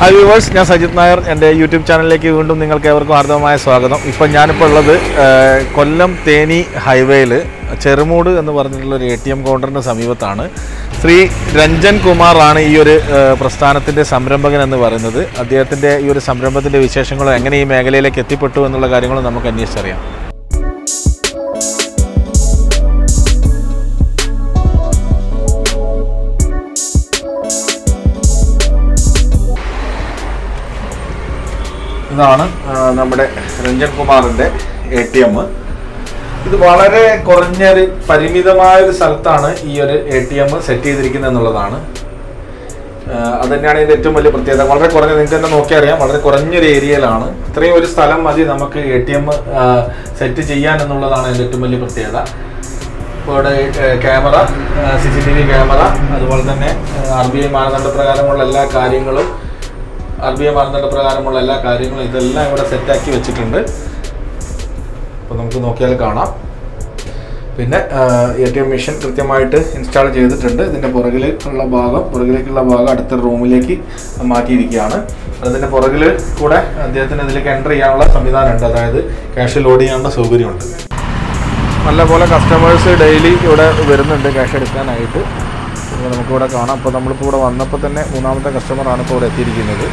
hi viewers ഞാൻ സജിത് നായർ എൻ്റെ YouTube ചാനലിലേക്ക് വീണ്ടും നിങ്ങൾക്ക് ഏവർക്കും ഹാർദവമായ സ്വാഗതം ഇപ്പം ഞാനിപ്പോൾ ഉള്ളത് ആ, കൊല്ലം തേനി ഹൈവേയിൽ ചെറുമൂട് എന്ന് പറഞ്ഞിട്ടുള്ള ഒരു എ ടി എം കൗണ്ടറിന് സമീപത്താണ് ശ്രീ രഞ്ജൻ കുമാറാണ് ഈ ഒരു ആ, പ്രസ്ഥാനത്തിൻ്റെ സംരംഭകൻ എന്ന് പറയുന്നത് അദ്ദേഹത്തിൻ്റെ ഈ ഒരു സംരംഭത്തിൻ്റെ വിശേഷങ്ങളും എങ്ങനെ ഈ മേഖലയിലേക്ക് എത്തിപ്പെട്ടു എന്നുള്ള കാര്യങ്ങളും നമുക്ക് അന്വേഷിച്ചറിയാം ഇതാണ് ആ, നമ്മുടെ രഞ്ജൻ കുമാറിൻ്റെ എ ടി എം ഇത് വളരെ കുറഞ്ഞൊരു പരിമിതമായ ഒരു സ്ഥലത്താണ് ഈ ഒരു എ ടി എം സെറ്റ് ചെയ്തിരിക്കുന്നത് എന്നുള്ളതാണ് ആ, അത് തന്നെയാണ് ഇതിൻ്റെ ഏറ്റവും വലിയ പ്രത്യേകത വളരെ കുറഞ്ഞ നിങ്ങൾക്ക് തന്നെ നോക്കിയാൽ അറിയാം വളരെ കുറഞ്ഞൊരു ഏരിയയിലാണ് ഇത്രയും ഒരു സ്ഥലം മതി നമുക്ക് എ ടി എം സെറ്റ് ചെയ്യാൻ എന്നുള്ളതാണ് അതിൻ്റെ ഏറ്റവും വലിയ പ്രത്യേകത ഇപ്പോൾ ഇവിടെ camera C C T V camera അതുപോലെ തന്നെ ആർ ബി ഐ മാനദണ്ഡ പ്രകാരമുള്ള എല്ലാ കാര്യങ്ങളും ആർ ബി ഐ മാനദണ്ഡ പ്രകാരമുള്ള എല്ലാ കാര്യങ്ങളും ഇതെല്ലാം ഇവിടെ സെറ്റാക്കി വെച്ചിട്ടുണ്ട് അപ്പോൾ നമുക്ക് നോക്കിയാൽ കാണാം പിന്നെ എ ടി എം മെഷീൻ കൃത്യമായിട്ട് ഇൻസ്റ്റാൾ ചെയ്തിട്ടുണ്ട് ഇതിൻ്റെ പുറകിൽ ഉള്ള ഭാഗം പുറകിലേക്കുള്ള ഭാഗം അടുത്ത റൂമിലേക്ക് മാറ്റിയിരിക്കുകയാണ് അതിൻ്റെ പുറകിൽ കൂടെ അദ്ദേഹത്തിന് ഇതിലേക്ക് എൻ്റർ ചെയ്യാനുള്ള സംവിധാനമുണ്ട് അതായത് ക്യാഷ് ലോഡ് ചെയ്യാനുള്ള സൗകര്യമുണ്ട് നല്ലപോലെ കസ്റ്റമേഴ്സ് ഡെയിലി ഇവിടെ വരുന്നുണ്ട് ക്യാഷ് എടുക്കാനായിട്ട് അപ്പോൾ നമുക്കിവിടെ കാണാം അപ്പോൾ നമ്മളിപ്പോൾ ഇവിടെ വന്നപ്പോൾ തന്നെ മൂന്നാമത്തെ കസ്റ്റമറാണ് ഇപ്പോൾ ഇവിടെ എത്തിയിരിക്കുന്നത്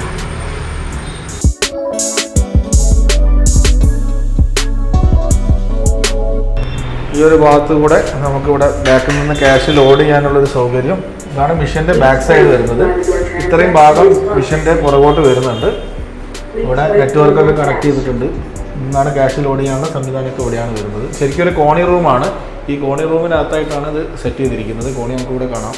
ഈ ഒരു ഭാഗത്ത് കൂടെ നമുക്കിവിടെ ബാക്കിൽ നിന്ന് ക്യാഷ് ലോഡ് ചെയ്യാനുള്ളൊരു സൗകര്യം ഇതാണ് മിഷൻ്റെ ബാക്ക് സൈഡ് വരുന്നത് ഇത്രയും ഭാഗം മിഷൻ്റെ പുറകോട്ട് വരുന്നുണ്ട് ഇവിടെ നെറ്റ്വർക്കൊക്കെ കണക്ട് ചെയ്തിട്ടുണ്ട് ഇന്നാണ് ക്യാഷ് ലോഡ് ചെയ്യാനുള്ള സംവിധാനമൊക്കെ ഇവിടെയാണ് വരുന്നത് ശരിക്കും ഒരു കോണി റൂമാണ് ഈ കോണി റൂമിനകത്തായിട്ടാണ് ഇത് സെറ്റ് ചെയ്തിരിക്കുന്നത് കോണി നമുക്ക് ഇവിടെ കാണാം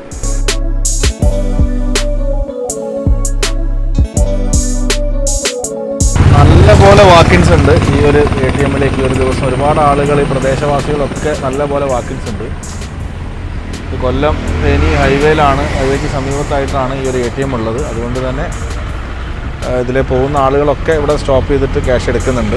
നല്ലപോലെ വാക്കിൻസ് ഉണ്ട് ഈ ഒരു എ ടി എമ്മിലേക്ക് ഒരു ദിവസം ഒരുപാട് ആളുകൾ ഈ പ്രദേശവാസികളൊക്കെ നല്ലപോലെ വാക്കിൻസ് ഉണ്ട് ഇത് കൊല്ലം തേനി ഹൈവേയിലാണ് ഹൈവേക്ക് സമീപത്തായിട്ടാണ് ഈ ഒരു എ ടി എം ഉള്ളത് അതുകൊണ്ട് തന്നെ ഇതിൽ പോകുന്ന ആളുകളൊക്കെ ഇവിടെ സ്റ്റോപ്പ് ചെയ്തിട്ട് ക്യാഷ് എടുക്കുന്നുണ്ട്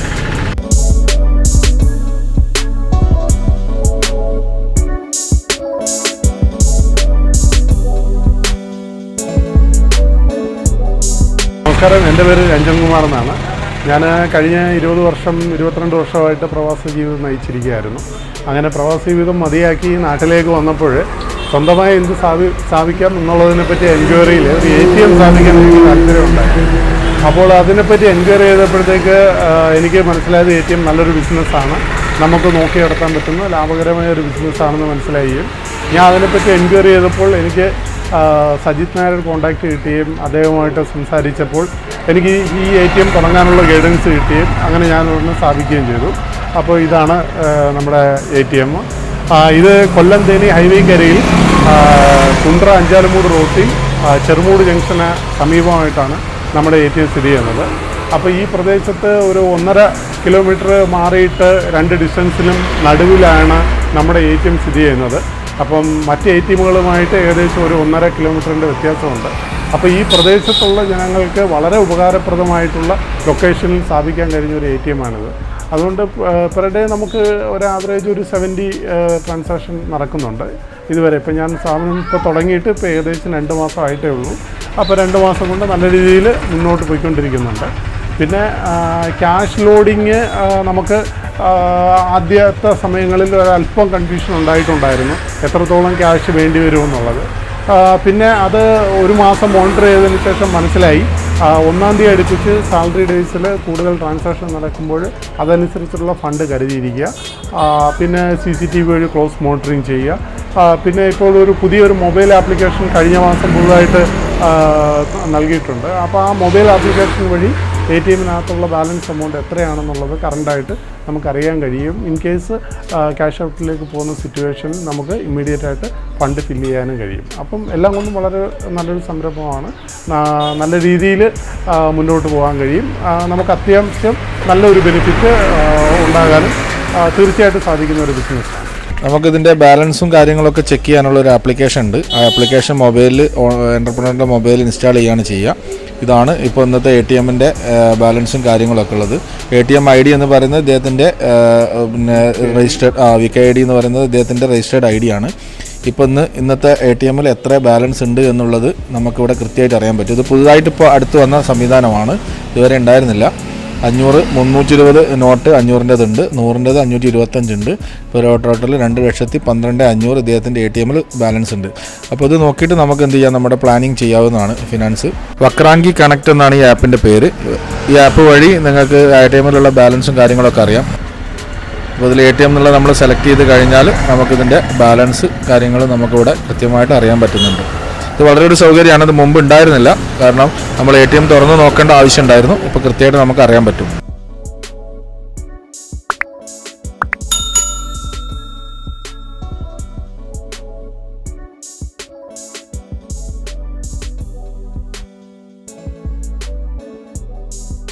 നമസ്കാരം എൻ്റെ പേര് രഞ്ജൻ കുമാർ എന്നാണ് ഞാൻ കഴിഞ്ഞ ഇരുപത് വർഷം ഇരുപത്തിരണ്ട് വർഷമായിട്ട് പ്രവാസ ജീവിതം നയിച്ചിരിക്കുകയായിരുന്നു അങ്ങനെ പ്രവാസ ജീവിതം മതിയാക്കി നാട്ടിലേക്ക് വന്നപ്പോൾ സ്വന്തമായി എന്ത് സ്ഥാപി സ്ഥാപിക്കാം എന്നുള്ളതിനെപ്പറ്റി എൻക്വയറിയിൽ ഒരു എ ടി എം സ്ഥാപിക്കാൻ എനിക്ക് താല്പര്യമുണ്ടായി അപ്പോൾ അതിനെപ്പറ്റി എൻക്വയറി ചെയ്തപ്പോഴത്തേക്ക് ആ, എനിക്ക് മനസ്സിലായത് എ ടി എം നല്ലൊരു ബിസിനസ്സാണ് നമുക്ക് നോക്കി നടത്താൻ പറ്റുന്ന ലാഭകരമായ ഒരു ബിസിനസ്സാണെന്ന് മനസ്സിലാവുകയും ഞാൻ അതിനെപ്പറ്റി എൻക്വയറി ചെയ്തപ്പോൾ എനിക്ക് ആ, സജിത് നായർ കോൺടാക്റ്റ് കിട്ടുകയും അദ്ദേഹവുമായിട്ട് സംസാരിച്ചപ്പോൾ എനിക്ക് ഈ എ ടി എം തുടങ്ങാനുള്ള ഗൈഡൻസ് കിട്ടുകയും അങ്ങനെ ഞാൻ ഒന്ന് സ്ഥാപിക്കുകയും ചെയ്തു അപ്പോൾ ഇതാണ് ആ, നമ്മുടെ എ ടി എം ഇത് കൊല്ലം തേനി ഹൈവേക്കരയിൽ ആ, കുണ്ട്ര അഞ്ചാലുമൂട് റോട്ടിൽ ആ, ചെറുമൂട് ജംഗ്ഷന് സമീപമായിട്ടാണ് നമ്മുടെ എ ടി എം സ്ഥിതി ചെയ്യുന്നത് അപ്പോൾ ഈ പ്രദേശത്ത് ഒരു ഒന്നര കിലോമീറ്റർ മാറിയിട്ട് രണ്ട് ഡിസ്റ്റൻസിലും നടുവിലാണ് നമ്മുടെ എ ടി എം സ്ഥിതി ചെയ്യുന്നത് അപ്പം മറ്റ് എ ടി എമ്മുകളുമായിട്ട് ഏകദേശം ഒരു ഒന്നര കിലോമീറ്ററിൻ്റെ വ്യത്യാസമുണ്ട് അപ്പോൾ ഈ പ്രദേശത്തുള്ള ജനങ്ങൾക്ക് വളരെ ഉപകാരപ്രദമായിട്ടുള്ള ലൊക്കേഷനിൽ സ്ഥാപിക്കാൻ കഴിഞ്ഞ ഒരു എ ടി എം ആണിത് അതുകൊണ്ട് പെർ ഡേ നമുക്ക് ഒരു ആവറേജ് ഒരു സെവൻറ്റി ട്രാൻസാക്ഷൻ നടക്കുന്നുണ്ട് ഇതുവരെ ഇപ്പോൾ ഞാൻ സ്ഥാപനം ഇപ്പോൾ തുടങ്ങിയിട്ട് ഇപ്പോൾ ഏകദേശം രണ്ട് മാസം ആയിട്ടേ ഉള്ളൂ അപ്പോൾ രണ്ട് മാസം കൊണ്ട് നല്ല രീതിയിൽ മുന്നോട്ട് പോയിക്കൊണ്ടിരിക്കുന്നുണ്ട് പിന്നെ ക്യാഷ് ലോഡിങ് നമുക്ക് ആ, ആദ്യത്തെ സമയങ്ങളിൽ ഒരല്പം കൺഫ്യൂഷൻ ഉണ്ടായിട്ടുണ്ടായിരുന്നു എത്രത്തോളം ക്യാഷ് വേണ്ടി വരുമെന്നുള്ളത് ആ, പിന്നെ അത് ഒരു മാസം മോണിറ്റർ ചെയ്തതിന് ശേഷം മനസ്സിലായി ആ, ഒന്നാം തീയതി അടുപ്പിച്ച് സാലറി ഡേയ്സിൽ കൂടുതൽ ട്രാൻസാക്ഷൻ നടക്കുമ്പോൾ അതനുസരിച്ചുള്ള ഫണ്ട് കരുതിയിരിക്കുക ആ, പിന്നെ സി സി ടി വി വഴി ക്ലോസ് മോണിറ്ററിങ് ചെയ്യുക ആ, പിന്നെ ഇപ്പോൾ ഒരു പുതിയൊരു മൊബൈൽ ആപ്ലിക്കേഷൻ കഴിഞ്ഞ മാസം പുതുതായിട്ട് ആ, നൽകിയിട്ടുണ്ട് അപ്പോൾ ആ മൊബൈൽ ആപ്ലിക്കേഷൻ വഴി എ ടി എമ്മിനകത്തുള്ള ബാലൻസ് എമൗണ്ട് എത്രയാണെന്നുള്ളത് കറണ്ടായിട്ട് നമുക്കറിയാൻ കഴിയും ഇൻ കേസ് ക്യാഷ് ഔട്ടിലേക്ക് പോകുന്ന സിറ്റുവേഷനിൽ നമുക്ക് ഇമ്മീഡിയറ്റ് ആയിട്ട് ഫണ്ട് ഫില്ല് ചെയ്യാനും കഴിയും അപ്പം എല്ലാം കൊണ്ടും വളരെ നല്ലൊരു സംരംഭമാണ് നാ- നല്ല രീതിയിൽ മുന്നോട്ട് പോകാൻ കഴിയും ആ, നമുക്ക് അത്യാവശ്യം നല്ലൊരു ബെനിഫിറ്റ് ഉണ്ടാകാനും ആ, തീർച്ചയായിട്ടും സാധിക്കുന്ന ഒരു ബിസിനസ്സാണ് നമുക്കിതിൻ്റെ ബാലൻസും കാര്യങ്ങളൊക്കെ ചെക്ക് ചെയ്യാനുള്ള ഒരു ആപ്ലിക്കേഷൻ ഉണ്ട് ആ ആപ്ലിക്കേഷൻ മൊബൈലിൽ എൻ്റർപ്രണറിൻ്റെ മൊബൈലിൽ ഇൻസ്റ്റാൾ ചെയ്യുകയാണ് ചെയ്യുക ഇതാണ് ഇപ്പോൾ ഇന്നത്തെ എ ടി എമ്മിൻ്റെ ബാലൻസും കാര്യങ്ങളൊക്കെ ഉള്ളത് A T M I D എന്ന് പറയുന്നത് ഇദ്ദേഹത്തിൻ്റെ പിന്നെ registered V K I D എന്ന് പറയുന്നത് ഇദ്ദേഹത്തിൻ്റെ രജിസ്റ്റേഡ് ഐ ഡി ആണ് ഇപ്പോൾ ഇന്ന് ഇന്നത്തെ എ ടി എമ്മിൽ എത്ര ബാലൻസ് ഉണ്ട് എന്നുള്ളത് നമുക്കിവിടെ കൃത്യമായിട്ട് അറിയാൻ പറ്റും ഇത് പുതുതായിട്ട് ഇപ്പോൾ അടുത്ത് വന്ന സംവിധാനമാണ് ഇതുവരെ ഉണ്ടായിരുന്നില്ല അഞ്ഞൂറ് മുന്നൂറ്റി ഇരുപത് നോട്ട് അഞ്ഞൂറിൻ്റെതുണ്ട് നൂറിൻ്റെത് അഞ്ഞൂറ്റി ഇരുപത്തഞ്ചുണ്ട് ഇപ്പോൾ ഒരു ടോട്ടൽ രണ്ട് ലക്ഷത്തി പന്ത്രണ്ട് അഞ്ഞൂറ് ഇദ്ദേഹത്തിൻ്റെ എ ടി എമ്മിൽ ബാലൻസ് ഉണ്ട് അപ്പോൾ ഇത് നോക്കിയിട്ട് നമുക്ക് എന്ത് ചെയ്യാം നമ്മുടെ പ്ലാനിങ് ചെയ്യാവുന്നതാണ് ഫിനാൻസ് വക്രാങ്കി കണക്ട് എന്നാണ് ഈ ആപ്പിൻ്റെ പേര് ഈ ആപ്പ് വഴി നിങ്ങൾക്ക് എ ടി എമ്മിലുള്ള ബാലൻസും കാര്യങ്ങളൊക്കെ അറിയാം അപ്പോൾ ഇതിൽ എ ടി എം എന്നുള്ളത് നമ്മൾ സെലക്ട് ചെയ്ത് കഴിഞ്ഞാൽ നമുക്കിതിൻ്റെ ബാലൻസ് കാര്യങ്ങൾ നമുക്കിവിടെ കൃത്യമായിട്ട് അറിയാൻ പറ്റുന്നുണ്ട് ഇത് വളരെ ഒരു സൗകര്യമാണ് ഇത് മുമ്പ് ഉണ്ടായിരുന്നില്ല കാരണം നമ്മൾ എ ടി എം തുറന്ന് നോക്കേണ്ട ആവശ്യം ഉണ്ടായിരുന്നു ഇപ്പോൾ കൃത്യമായിട്ട് നമുക്ക് അറിയാൻ പറ്റും